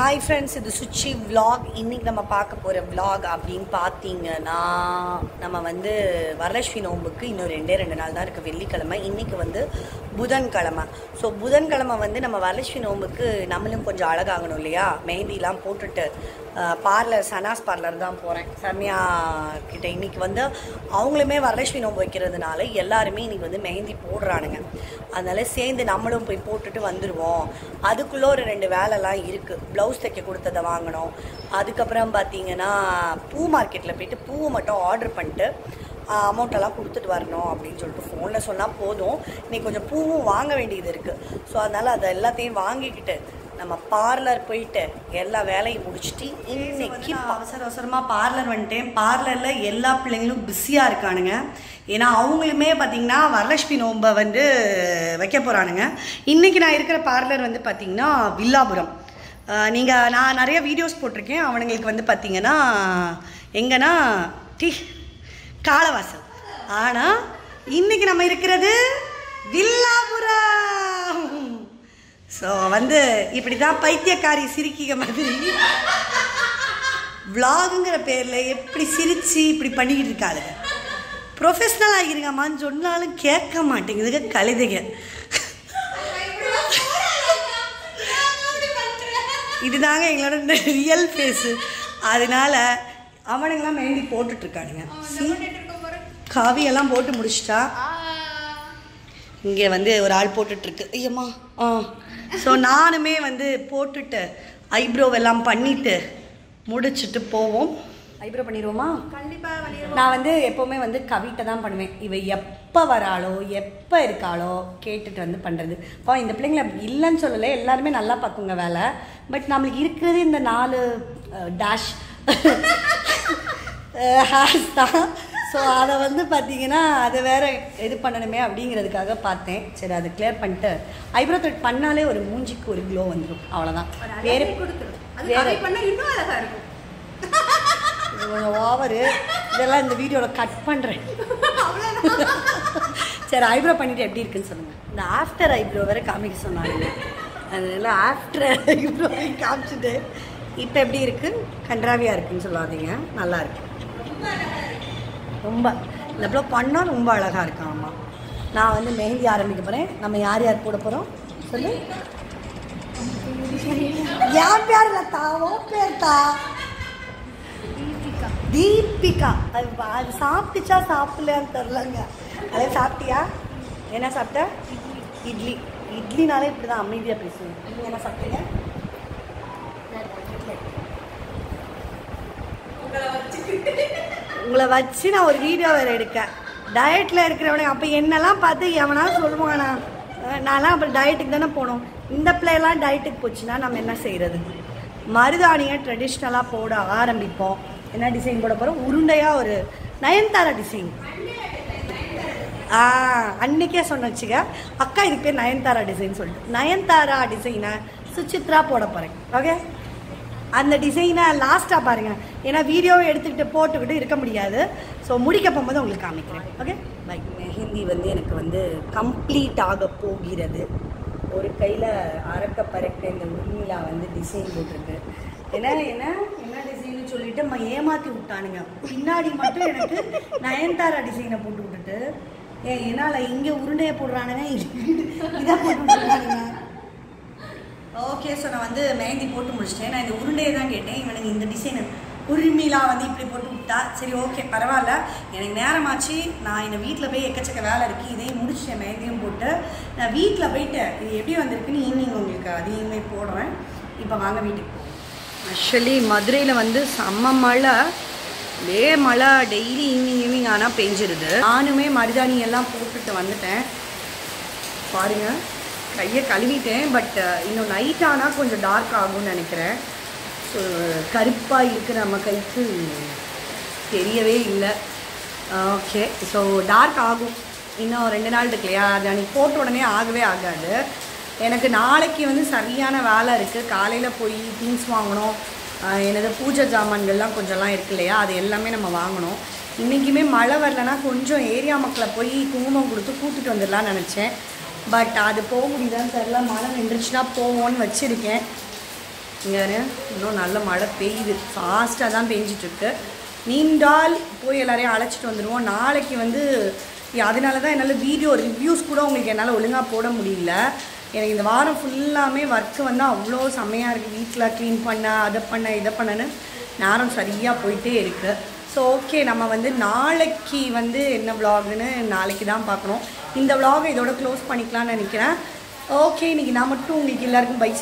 hi friends இது Suchi vlog இன்னைக்கு நம்ம பார்க்க போகிற vlog அப்படின்னு பார்த்தீங்கன்னா நம்ம வந்து வரலட்சுமி நோம்புக்கு இன்னும் ரெண்டே ரெண்டு நாள் தான் இருக்குது வெள்ளிக்கிழமை இன்னைக்கு வந்து புதன்கிழமை ஸோ புதன்கிழமை வந்து நம்ம வரலட்சுமி நோம்புக்கு நம்மளும் கொஞ்சம் அழகாகணும் இல்லையா மெஹந்திலாம் போட்டுட்டு பார்லர் சனாஸ் பார்லர் தான் போகிறேன் சரண்யா கிட்ட இன்னைக்கு வந்து அவங்களுமே வரலட்சுமி நோம்பு வைக்கிறதுனால எல்லாருமே இன்னைக்கு வந்து மெஹந்தி போடுறானுங்க அதனால சேர்ந்து நம்மளும் போய் போட்டுட்டு வந்துடுவோம் அதுக்குள்ளே ஒரு ரெண்டு வேலைலாம் இருக்குது ப்ளவுஸ் தைக்க கொடுத்ததை வாங்கணும் அதுக்கப்புறம் பார்த்தீங்கன்னா பூ மார்க்கெட்டில் போயிட்டு பூவை மட்டும் ஆர்டர் பண்ணிட்டு அமௌண்ட் எல்லாம் கொடுத்துட்டு வரணும் அப்படின்னு சொல்லிட்டு ஃபோனில் சொன்னால் போதும் இன்னைக்கு கொஞ்சம் பூவும் வாங்க வேண்டியது இருக்குது ஸோ அதனால் அதை எல்லாத்தையும் வாங்கிக்கிட்டு நம்ம பார்லர் போயிட்டு எல்லா வேலையும் முடிச்சுட்டு இன்னைக்கு அவசர அவசரமாக பார்லர் வந்துட்டேன் பார்லரில் எல்லா பிள்ளைங்களும் பிஸியாக இருக்கானுங்க ஏன்னா அவங்களுமே பார்த்தீங்கன்னா வரலட்சுமி நோன்பை வந்து வைக்க போகிறானுங்க இன்றைக்கி நான் இருக்கிற பார்லர் வந்து பார்த்தீங்கன்னா வில்லாபுரம் நீங்கள் நான் நிறைய வீடியோஸ் போட்டிருக்கேன் அவனுங்களுக்கு வந்து பார்த்தீங்கன்னா எங்கன்னா டி காலவாசல் ஆனால் இன்னைக்கு நம்ம இருக்கிறது வில்லாபுரம் ஸோ வந்து இப்படி தான் பைத்தியக்காரி சிரிக்கிற மாதிரி விலாகுங்கிற பேரில் எப்படி சிரித்து இப்படி பண்ணிக்கிட்டு இருக்காளுங்க ப்ரொஃபஷ்னல் ஆகிருங்கம்மான்னு சொன்னாலும் கேட்க மாட்டேங்குதுங்க கழுதைங்க இதுதாங்க எங்களோட ரியல் ஃபேஸு அதனால அவனுங்களாம் மெஹந்தி போட்டுட்ருக்கானுங்க காவியெல்லாம் போட்டு முடிச்சிட்டா இங்கே வந்து ஒரு ஆள் போட்டுட்ருக்கு ஐயம்மா ஆ ஸோ நானுமே வந்து போட்டுட்டு ஐப்ரோ எல்லாம் பண்ணிட்டு முடிச்சுட்டு போவோம் ஐப்ரோ பண்ணிடுவோமா கண்டிப்பா நான் வந்து எப்போவுமே வந்து கவிட்ட தான் பண்ணுவேன் இவ எப்போ வராளோ எப்போ இருக்காளோ கேட்டுட்டு வந்து பண்ணுறது இப்போ இந்த பிள்ளைங்களை இல்லைன்னு சொல்லலை எல்லாருமே நல்லா பார்க்குங்க வேலை பட் நம்மளுக்கு இருக்கிறது இந்த நாலு டேஷ் ஹேர்ஸ் தான் ஸோ அதை வந்து பார்த்தீங்கன்னா அதை வேற இது பண்ணணுமே அப்படிங்கிறதுக்காக பார்த்தேன் சரி அதை கிளியர் பண்ணிட்டு ஐப்ரோ த்ரெட் பண்ணாலே ஒரு மூஞ்சிக்கு ஒரு க்ளோ வந்துடும் அவ்வளோதான் வேறு கொடுத்துரும் அது வேற- கவி பண்ணா இன்னும் அழகா இருக்கும் இது கொஞ்சம் ஓவரு இதெல்லாம் இந்த வீடியோவில் கட் பண்ணுறேன் சரி ஐப்ரோ பண்ணிட்டு எப்படி இருக்குன்னு சொல்லுங்கள் இந்த ஆஃப்டர் ஐப்ரோ வேற காமிக்க சொன்னாங்க அதனால ஆஃப்டர் ஐப்ரோ காமிச்சிட்டு இப்போ எப்படி இருக்கு கன்றாவியாக இருக்குன்னு சொல்லாதீங்க நல்லா இருக்கு ரொம்ப இந்த ப்ளோ பண்ணால் ரொம்ப அழகாக இருக்கு ஆமா நான் வந்து மெஹந்தி ஆரம்பிக்க போகிறேன் நம்ம யார் யார் போட போகிறோம் சொல்லு யார் பேர் இல்லை தா ஓ பேர் தா தீபிகா அது பா- அது சாப்பிட்டுச்சா சாப்பிடலையான்னு தெரிலங்க அதே சாப்பிட்டியா என்ன சாப்பிட்ட இட்லி இட்லினாலே இப்படி தான் அமைதியாக பேசுவேன் நீங்கள் என்ன சாப்பிட்டீங்க உங்களை வச்சு நான் ஒரு வீடியோ வேறு எடுக்கேன் டயட்டில் இருக்கிறவனுங்க அப்போ என்னெல்லாம் பார்த்து எவனா சொல்லுவானா அஹ் நான்லாம் அப்புறம் டயட்டுக்கு தானே போனோம் இந்த பிள்ளையெல்லாம் டயட்டுக்கு போச்சுன்னா நம்ம என்ன செய்கிறது மருதாணியை ட்ரெடிஷ்னலாக போட ஆரம்பிப்போம் என்ன டிசைன் போட போகிறோம் உருண்டையாக ஒரு நயன்தாரா டிசைன் ஆ அன்னைக்கே சொன்னச்சுங்க அக்கா இதுக்கு பேர் நயன்தாரா டிசைன் சொல்லிட்டு நயன்தாரா டிசைனை சுசித்ரா போட போகிறேன் ஓகே அந்த டிசைனை லாஸ்ட்டாக பாருங்கள் ஏன்னா வீடியோவை எடுத்துக்கிட்டு போட்டுக்கிட்டு இருக்க முடியாது ஸோ முடிக்க போகும்போது உங்களுக்கு காமிக்கிறேன் ஓகே பை மெஹந்தி வந்து எனக்கு வந்து கம்ப்ளீட் ஆக போகிறது ஒரு கையில் அறக்க பறக்க இந்த உண்மையிலா வந்து டிசைன் போட்டிருக்கு என்ன என்ன என்ன டிசைன்னு சொல்லிட்டு நம்ம ஏமாற்றி விட்டானுங்க பின்னாடி மட்டும் எனக்கு நயன்தாரா டிசைனை போட்டு விட்டுட்டு ஏன் என்னால் இங்கே உருண்டையை போடுறானுங்க இதை போட்டு விட்டுறானுங்க ஓகே ஸோ நான் வந்து மெஹந்தி போட்டு முடிச்சிட்டேன் நான் இந்த உருண்டையை தான் கேட்டேன் இவனுக்கு இந்த டிசைன் உரிமையிலாம் வந்து இப்படி போட்டு விட்டா சரி ஓகே பரவாயில்ல எனக்கு நேரமாச்சு நான் இந்த வீட்டில் போய் எக்கச்சக்க வேலை இருக்குது இதையும் முடிச்சிட்டேன் மெஹந்தியும் போட்டு நான் வீட்டில் போயிட்டு இது எப்படி வந்திருக்குன்னு ஈவினிங் உங்களுக்கு அதையுமே போடுறேன் இப்போ வாங்க வீட்டுக்கு ஆக்சுவலி மதுரையில் வந்து செம்ம மழை வே மழை டெய்லி ஈவினிங் ஈவினிங் ஆனால் பெஞ்சிருது நானுமே மருதாணி எல்லாம் போட்டுட்டு வந்துட்டேன் பாருங்க கையை கழுவிட்டேன் பட் இன்னும் நைட் ஆனால் கொஞ்சம் டார்க் ஆகும்னு நினைக்கிறேன் ஸோ கருப்பாக இருக்கு நம்ம கைக்கு தெரியவே இல்லை ஓகே ஸோ டார்க் ஆகும் இன்னும் ரெண்டு நாள் இருக்கு இல்லையா அது அன்றைக்கி போட்ட உடனே ஆகவே ஆகாது எனக்கு நாளைக்கு வந்து சரியான வேலை இருக்குது காலையில் போய் திங்ஸ் வாங்கணும் ஆஹ் எனது பூஜை ஜாமான்கள்லாம் கொஞ்சம்லாம் இருக்கு இல்லையா அது எல்லாமே நம்ம வாங்கணும் இன்றைக்குமே மழை வரலன்னா கொஞ்சம் ஏரியா மக்களை போய் குங்குமம் கொடுத்து கூட்டிட்டு வந்துடலாம்னு நினச்சேன் பட் அது போக முடியுதான்னு தெரில மழை நின்றுச்சுன்னா போவோன்னு வச்சுருக்கேன் இங்கே இன்னும் நல்ல மழை பெய்யுது ஃபாஸ்ட்டாக தான் பெஞ்சிட்ருக்கு நீண்டால் போய் எல்லாரையும் அழைச்சிட்டு வந்துடுவோம் நாளைக்கு வந்து yeah, அதனால தான் என்னால் வீடியோ ரிவ்யூஸ் கூட உங்களுக்கு என்னால் ஒழுங்காக போட முடியல எனக்கு இந்த வாரம் ஃபுல்லாமே ஒர்க்கு வந்து அவ்வளோ செம்மையாக இருக்குது வீட்டில் க்ளீன் பண்ண அதை பண்ண இதை பண்ணன்னு நேரம் சரியாக போயிட்டே இருக்குது ஸோ ஓகே நம்ம வந்து நாளைக்கு வந்து என்ன vlogனு நாளைக்கு தான் பார்க்கணும் இந்த vlog இதோட க்ளோஸ் பண்ணிக்கலாம்னு நினைக்கிறேன் ஓகே இன்னைக்கு நான் மட்டும் உங்களுக்கு எல்லாருக்கும் பை